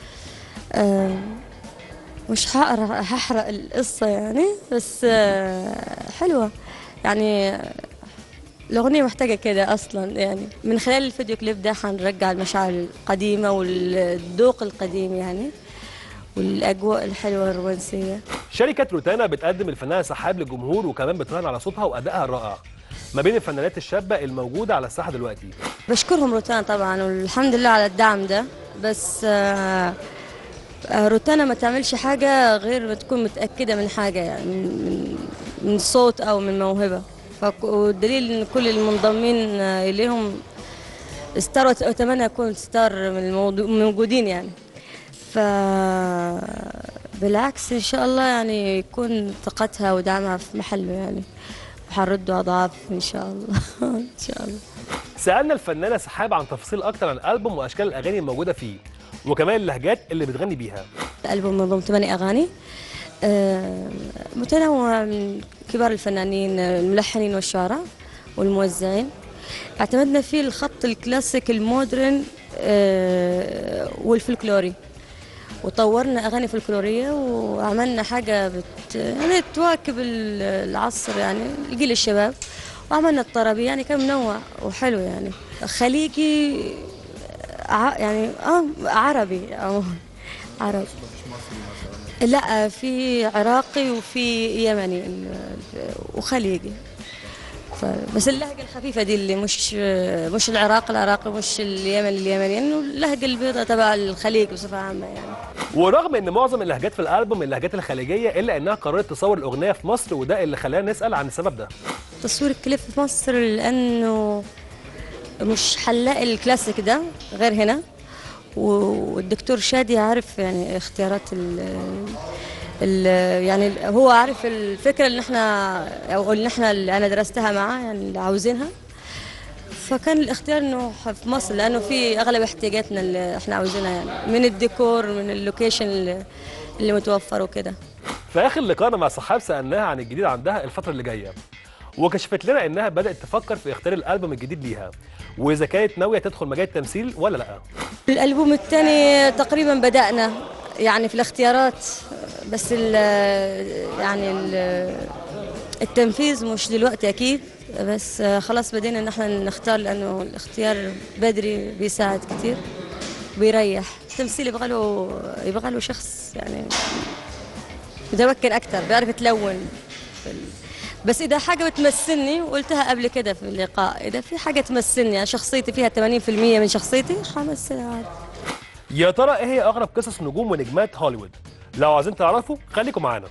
[SPEAKER 22] آه، مش هقرا هحرق القصة يعني بس آه، حلوة يعني الأغنية محتاجة كده أصلا يعني من خلال الفيديو كليب ده هنرجع المشاعر القديمة والذوق القديم يعني والأجواء الحلوة الرومانسية
[SPEAKER 1] شركه روتانا بتقدم الفنانه سحاب للجمهور وكمان بتراهن على صوتها وادائها الرائع ما بين الفنانات الشابه الموجوده على الساحه دلوقتي
[SPEAKER 22] بشكرهم روتانا طبعا والحمد لله على الدعم ده بس آه، آه، روتانا ما تعملش حاجة غير ما تكون متأكدة من حاجة يعني من, من, من صوت أو من موهبة فك- والدليل إن كل المنضمين آه، إليهم ستار وأت- وأتمنى يكون ستار من الموضوع- الموجودين يعني ف بالعكس إن شاء الله يعني يكون ثقتها ودعمها في محله يعني وحردوا أضعاف إن شاء الله إن شاء الله
[SPEAKER 1] سالنا الفنانه سحاب عن تفاصيل اكتر عن الالبوم واشكال الاغاني الموجوده فيه وكمان اللهجات اللي بتغني بيها
[SPEAKER 22] الألبوم منظوم ثمانية أغاني آه، متنوع من كبار الفنانين آه، الملحنين والشعراء والموزعين اعتمدنا فيه الخط الكلاسيك المودرن آه، والفلكلوري وطورنا أغاني فلكلورية وعملنا حاجة بت يعني تواكب ال- العصر يعني جيل الشباب وعملنا الطربي يعني كان منوع وحلو يعني خليجي ع- يعني اه عربي عموما عربي لا في عراقي وفي يمني ال- ال- وخليجي ف- بس اللهجة الخفيفة دي اللي مش مش العراق العراقي مش اليمن اليمني يعني اللهجة البيضاء تبع الخليج بصفة عامة يعني
[SPEAKER 1] ورغم ان معظم اللهجات في الالبوم اللهجات الخليجيه الا انها قررت تصور الاغنيه في مصر وده اللي خلانا نسال عن السبب ده
[SPEAKER 22] تصوير الكليب في مصر لأنه مش حنلاقي الكلاسيك ده غير هنا والدكتور شادي عارف يعني اختيارات ال ال يعني هو عارف الفكرة اللي احنا او اللي احنا اللي انا درستها معاه يعني اللي عاوزينها فكان الاختيار انه في مصر لانه في اغلب احتياجاتنا اللي احنا عاوزينها يعني من الديكور من اللوكيشن اللي, اللي متوفر وكده
[SPEAKER 1] في اخر لقائنا مع سحاب سالناها عن الجديد عندها الفتره اللي جايه وكشفت لنا انها بدات تفكر في اختيار الالبوم الجديد ليها واذا كانت ناويه تدخل مجال التمثيل ولا لا
[SPEAKER 22] الألبوم الثاني تقريبا بدأنا يعني في الاختيارات بس ال يعني ال التنفيذ مش دلوقتي أكيد بس خلاص بدينا إن احنا نختار لأنه الاختيار بدري بيساعد كتير بيريح التمثيل يبغى له يبغى له شخص يعني متمكن أكتر بيعرف يتلون في ال- بس إذا حاجة بتمثلني وقلتها قبل كده في اللقاء إذا في حاجة تمثلني يعني شخصيتي فيها 80% من شخصيتي همثلها عادي
[SPEAKER 1] يا ترى ايه هي اغرب قصص نجوم ونجمات هوليوود لو عايزين تعرفوا خليكم معانا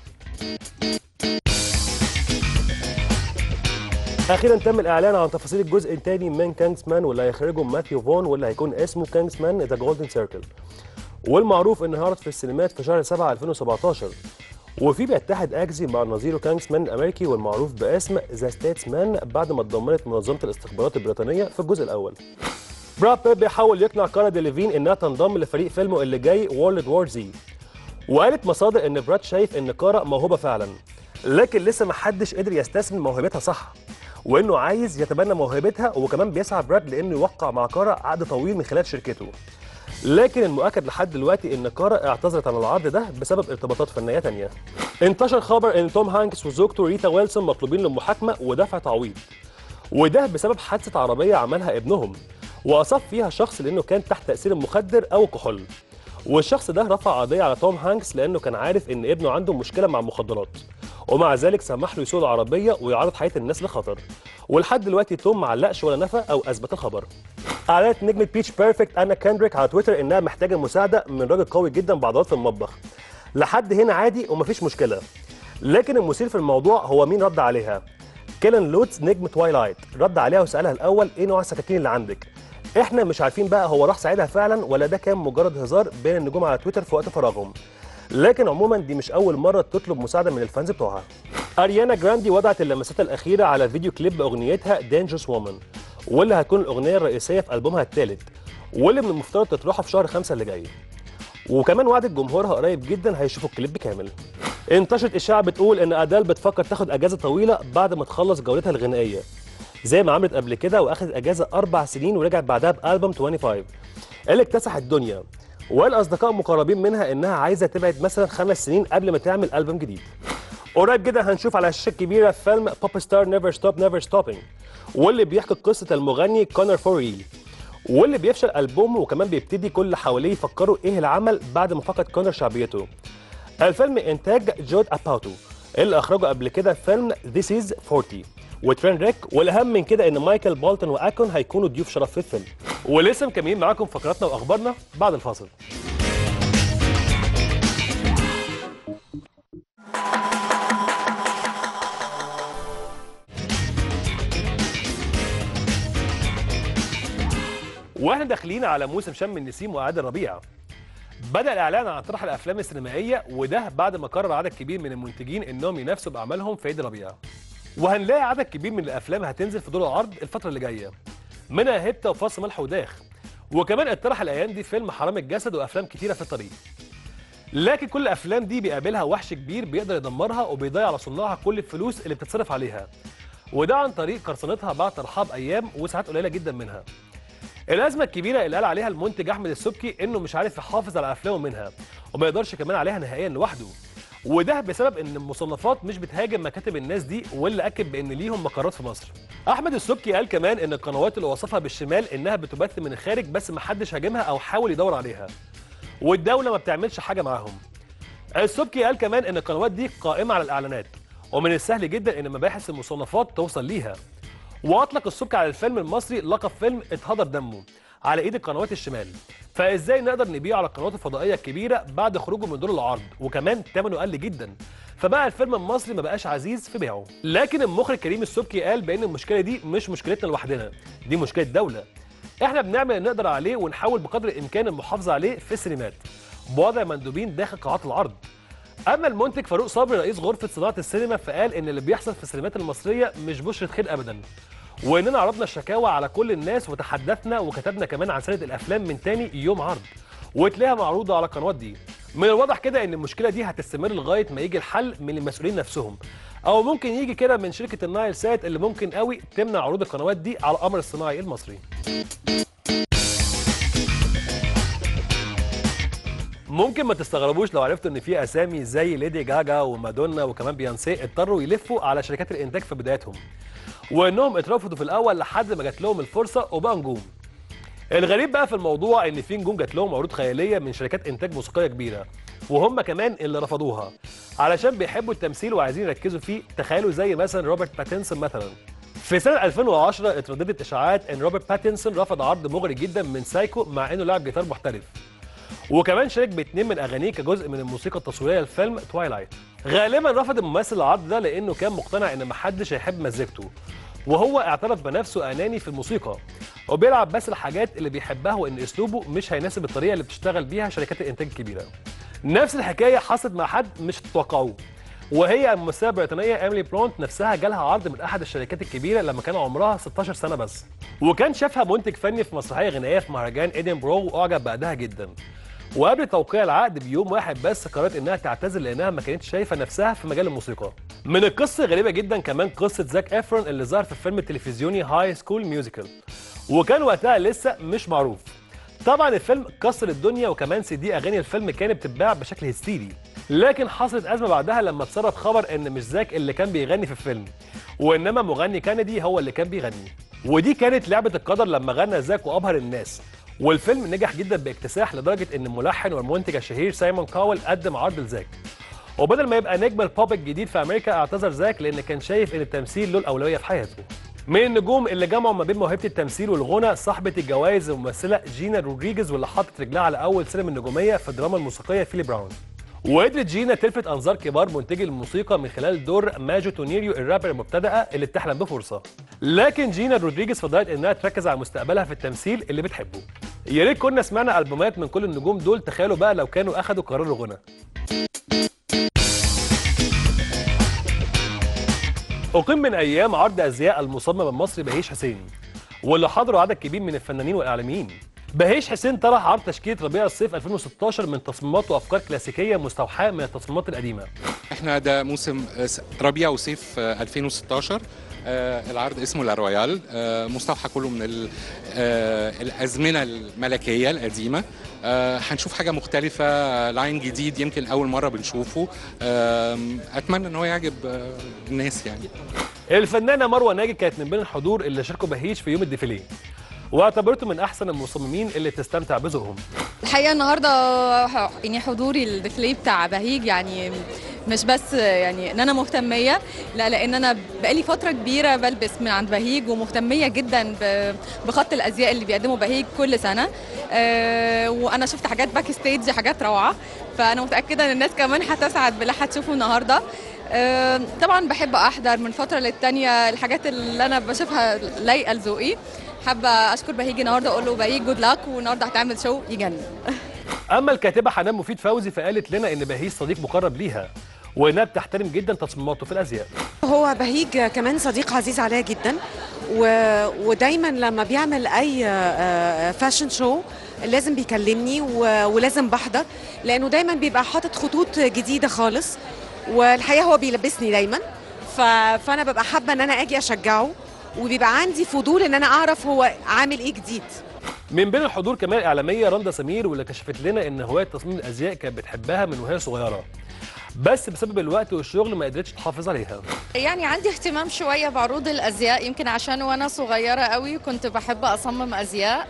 [SPEAKER 1] اخيرا تم الاعلان عن تفاصيل الجزء الثاني من كانجسمان واللي هيخرجه ماثيو فون واللي هيكون اسمه كانجسمان ذا جولدن سيركل والمعروف انه هيعرض في السينمات في شهر 7 2017 وفي بيتحد اجزي مع نظيره كانجسمان الامريكي والمعروف باسم ذا ستيتسمان بعد ما اتضمنت منظمه الاستخبارات البريطانيه في الجزء الاول براد بيت بيحاول يقنع كارا ديليفين انها تنضم لفريق فيلمه اللي جاي وورلد وور زي وقالت مصادر ان براد شايف ان كارا موهوبه فعلا لكن لسه ما حدش قدر يستثمر موهبتها صح وانه عايز يتبنى موهبتها وكمان بيسعى براد لانه يوقع مع كارا عقد طويل من خلال شركته لكن المؤكد لحد دلوقتي ان كارا اعتذرت عن العرض ده بسبب ارتباطات فنيه تانية انتشر خبر ان توم هانكس وزوجته ريتا ويلسون مطلوبين للمحاكمه ودفع تعويض وده بسبب حادثه عربيه عملها ابنهم واصاب فيها شخص لانه كان تحت تاثير المخدر او كحول والشخص ده رفع قضيه على توم هانكس لانه كان عارف ان ابنه عنده مشكله مع المخدرات ومع ذلك سمح له يسوق العربيه ويعرض حياه الناس لخطر ولحد دلوقتي توم ما علقش ولا نفى او اثبت الخبر اعلنت نجمه بيتش بيرفكت انا كاندريك على تويتر انها محتاجه مساعده من راجل قوي جدا بعضلات في المطبخ لحد هنا عادي ومفيش مشكله لكن المثير في الموضوع هو مين رد عليها كيلن لوتس نجم توايلايت رد عليها وسالها الاول ايه نوع السكاكين اللي عندك احنا مش عارفين بقى هو راح ساعدها فعلا ولا ده كان مجرد هزار بين النجوم على تويتر في وقت فراغهم لكن عموما دي مش اول مره تطلب مساعده من الفانز بتوعها اريانا جراندي وضعت اللمسات الاخيره على فيديو كليب باغنيتها دينجرس وومن واللي هتكون الاغنيه الرئيسيه في البومها الثالث واللي من المفترض تطرحه في شهر خمسة اللي جاي وكمان وعدت جمهورها قريب جدا هيشوفوا الكليب كامل انتشرت اشاعه بتقول ان ادال بتفكر تاخد اجازه طويله بعد ما تخلص جولتها الغنائيه زي ما عملت قبل كده واخدت اجازه اربع سنين ورجعت بعدها بالبوم 25 اللي اكتسح الدنيا والاصدقاء مقربين منها انها عايزه تبعد مثلا خمس سنين قبل ما تعمل البوم جديد قريب جدا هنشوف على الشاشه الكبيره فيلم بوب ستار نيفر ستوب نيفر ستوبينج واللي بيحكي قصه المغني كونر فوريل واللي بيفشل ألبومه وكمان بيبتدي كل اللي حواليه يفكروا ايه العمل بعد ما فقد كونر شعبيته الفيلم انتاج جود اباوتو اللي اخرجه قبل كده فيلم This is 40 وترين ريك والاهم من كده ان مايكل بالتون واكون هيكونوا ضيوف شرف في الفيلم ولسه مكملين معاكم فقراتنا واخبارنا بعد الفاصل واحنا داخلين على موسم شم النسيم واعياد الربيع بدا الاعلان عن طرح الافلام السينمائيه وده بعد ما قرر عدد كبير من المنتجين انهم ينافسوا باعمالهم في عيد الربيع وهنلاقي عدد كبير من الافلام هتنزل في دور العرض الفتره اللي جايه منها هبته وفص ملح وداخ وكمان اتطرح الايام دي فيلم حرام الجسد وافلام كتيره في الطريق لكن كل الافلام دي بيقابلها وحش كبير بيقدر يدمرها وبيضيع على صناعها كل الفلوس اللي بتتصرف عليها وده عن طريق قرصنتها بعد ترحاب ايام وساعات قليله جدا منها الازمه الكبيره اللي قال عليها المنتج احمد السبكي انه مش عارف يحافظ على افلامه منها وما يقدرش كمان عليها نهائيا لوحده وده بسبب ان المصنفات مش بتهاجم مكاتب الناس دي واللي اكد بان ليهم مقرات في مصر احمد السبكي قال كمان ان القنوات اللي وصفها بالشمال انها بتبث من الخارج بس ما حدش هاجمها او حاول يدور عليها والدوله ما بتعملش حاجه معاهم السبكي قال كمان ان القنوات دي قائمه على الاعلانات ومن السهل جدا ان مباحث المصنفات توصل ليها واطلق السبكي على الفيلم المصري لقب فيلم اتهدر دمه على ايد القنوات الشمال فازاي نقدر نبيعه على القنوات الفضائيه الكبيره بعد خروجه من دور العرض وكمان ثمنه قل جدا فبقى الفيلم المصري ما بقاش عزيز في بيعه لكن المخرج كريم السبكي قال بان المشكله دي مش مشكلتنا لوحدنا دي مشكله دوله احنا بنعمل اللي نقدر عليه ونحاول بقدر الامكان المحافظه عليه في السينمات بوضع مندوبين داخل قاعات العرض اما المنتج فاروق صبري رئيس غرفه صناعه السينما فقال ان اللي بيحصل في السينمات المصريه مش بشره خير ابدا واننا عرضنا الشكاوى على كل الناس وتحدثنا وكتبنا كمان عن سنه الافلام من تاني يوم عرض وتلاقيها معروضه على القنوات دي من الواضح كده ان المشكله دي هتستمر لغايه ما يجي الحل من المسؤولين نفسهم او ممكن يجي كده من شركه النايل سات اللي ممكن قوي تمنع عروض القنوات دي على القمر الصناعي المصري ممكن ما تستغربوش لو عرفتوا ان في اسامي زي ليدي جاجا ومادونا وكمان بيانسي اضطروا يلفوا على شركات الانتاج في بداياتهم وانهم اترفضوا في الاول لحد ما جات لهم الفرصه وبقى نجوم الغريب بقى في الموضوع ان في نجوم جات لهم عروض خياليه من شركات انتاج موسيقيه كبيره وهم كمان اللي رفضوها علشان بيحبوا التمثيل وعايزين يركزوا فيه تخيلوا زي مثلا روبرت باتنسون مثلا في سنة 2010 اترددت اشاعات ان روبرت باتنسون رفض عرض مغري جدا من سايكو مع انه لاعب جيتار محترف وكمان شارك باثنين من اغانيه كجزء من الموسيقى التصويريه للفيلم توايلايت غالبا رفض الممثل العرض ده لانه كان مقتنع ان محدش هيحب مزيكته وهو اعترف بنفسه اناني في الموسيقى وبيلعب بس الحاجات اللي بيحبها وان اسلوبه مش هيناسب الطريقه اللي بتشتغل بيها شركات الانتاج الكبيره نفس الحكايه حصلت مع حد مش تتوقعوه وهي الممثله البريطانيه ايميلي بلونت نفسها جالها عرض من احد الشركات الكبيره لما كان عمرها 16 سنه بس وكان شافها منتج فني في مسرحيه غنائيه في مهرجان ايدنبرو واعجب بادائها جدا وقبل توقيع العقد بيوم واحد بس قررت انها تعتزل لانها ما كانتش شايفه نفسها في مجال الموسيقى. من القصه غريبه جدا كمان قصه زاك افرون اللي ظهر في الفيلم التلفزيوني هاي سكول ميوزيكال وكان وقتها لسه مش معروف. طبعا الفيلم كسر الدنيا وكمان سي دي اغاني الفيلم كانت بتتباع بشكل هستيري. لكن حصلت ازمه بعدها لما اتسرب خبر ان مش زاك اللي كان بيغني في الفيلم وانما مغني كندي هو اللي كان بيغني. ودي كانت لعبه القدر لما غنى زاك وابهر الناس والفيلم نجح جدا باكتساح لدرجه ان الملحن والمنتج الشهير سايمون كاول قدم عرض لزاك وبدل ما يبقى نجم البوب الجديد في امريكا اعتذر زاك لان كان شايف ان التمثيل له الاولويه في حياته من النجوم اللي جمعوا ما بين موهبه التمثيل والغنى صاحبه الجوائز الممثله جينا رودريجيز واللي حطت رجلها على اول سلم النجوميه في الدراما الموسيقيه فيلي براون وقدرت جينا تلفت انظار كبار منتجي الموسيقى من خلال دور ماجو تونيريو الرابر المبتدئه اللي بتحلم بفرصه لكن جينا رودريجيز فضلت انها تركز على مستقبلها في التمثيل اللي بتحبه يا ريت كنا سمعنا البومات من كل النجوم دول تخيلوا بقى لو كانوا اخدوا قرار الغنى أقيم من أيام عرض أزياء المصمم المصري بهيش حسين واللي حضروا عدد كبير من الفنانين والإعلاميين بهيش حسين طرح عرض تشكيلة ربيع الصيف 2016 من تصميمات وأفكار كلاسيكية مستوحاة من التصميمات القديمة
[SPEAKER 2] احنا ده موسم ربيع وصيف 2016 آه، العرض اسمه لا رويال آه، مستوحى كله من ال- آه، الازمنه الملكيه القديمه آه، هنشوف حاجه مختلفه آه، لاين جديد يمكن اول مره بنشوفه آم، اتمنى ان هو يعجب آه، الناس يعني
[SPEAKER 1] الفنانة مروة ناجي كانت من بين الحضور اللي شاركوا بهيش في يوم الديفيليه واعتبرته من أحسن المصممين اللي بتستمتع بذوقهم
[SPEAKER 3] الحقيقه النهارده ح- يعني حضوري الديفلي بتاع بهيج يعني مش بس يعني ان انا مهتميه لا لان انا بقالي فتره كبيره بلبس من عند بهيج ومهتميه جدا ب- بخط الازياء اللي بيقدمه بهيج كل سنه آه، وانا شفت حاجات باك ستيج حاجات روعه فانا متاكده ان الناس كمان هتسعد باللي هتشوفه النهارده آه، طبعا بحب احضر من فتره للتانيه الحاجات اللي انا بشوفها لايقه لذوقي حابه اشكر بهيج النهارده اقول له بهيج جود لاك والنهارده هتعمل شو يجنن
[SPEAKER 1] أما الكاتبة حنان مفيد فوزي فقالت لنا إن بهيش صديق مقرب ليها وإنها بتحترم جدا تصميماته في الأزياء
[SPEAKER 23] هو بهيج كمان صديق عزيز عليا جدا و... ودايما لما بيعمل اي آه، فاشن شو لازم بيكلمني و... ولازم بحضر لانه دايما بيبقى حاطط خطوط جديده خالص والحقيقه هو بيلبسني دايما ف... فانا ببقى حابه ان انا اجي اشجعه وبيبقى عندي فضول ان انا اعرف هو عامل ايه جديد
[SPEAKER 1] من بين الحضور كمان الإعلامية رندا سمير واللي كشفت لنا إن هواية تصميم الأزياء كانت بتحبها من وهي صغيرة بس بسبب الوقت والشغل ما قدرتش تحافظ عليها
[SPEAKER 24] يعني عندي اهتمام شوية بعروض الأزياء يمكن عشان وأنا صغيرة قوي كنت بحب أصمم أزياء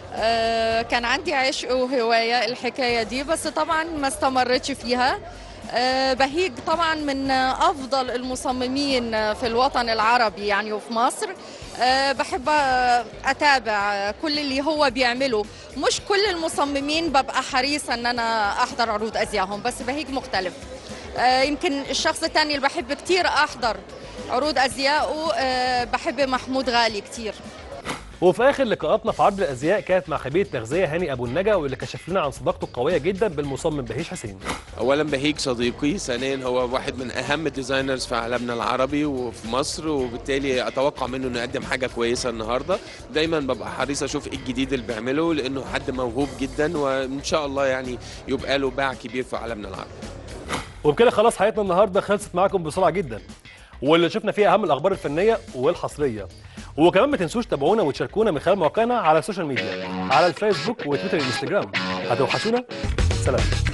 [SPEAKER 24] آه، كان عندي عشق وهواية الحكاية دي بس طبعا ما استمرتش فيها آه، بهيج طبعا من أفضل المصممين في الوطن العربي يعني وفي مصر آه، بحب آه، أتابع كل اللي هو بيعمله مش كل المصممين ببقى حريصة أن أنا أحضر عروض أزيائهم بس بهيج مختلف آه، يمكن الشخص الثاني اللي بحب كتير احضر عروض ازيائه آه، بحب محمود غالي كتير
[SPEAKER 1] وفي اخر لقاءاتنا في عرض الازياء كانت مع خبير التغذيه هاني ابو النجا واللي كشف لنا عن صداقته القويه جدا بالمصمم بهيش حسين
[SPEAKER 25] اولا بهيج صديقي ثانيا هو واحد من اهم الديزاينرز في عالمنا العربي وفي مصر وبالتالي اتوقع منه انه يقدم حاجه كويسه النهارده دايما ببقى حريص اشوف ايه الجديد اللي بيعمله لانه حد موهوب جدا وان شاء الله يعني يبقى له باع كبير في عالمنا العربي
[SPEAKER 1] وبكده خلاص حياتنا النهارده خلصت معاكم بسرعه جدا واللي شفنا فيها اهم الاخبار الفنيه والحصريه وكمان ما تنسوش تابعونا وتشاركونا من خلال مواقعنا على السوشيال ميديا على الفيسبوك وتويتر والانستجرام هتوحشونا سلام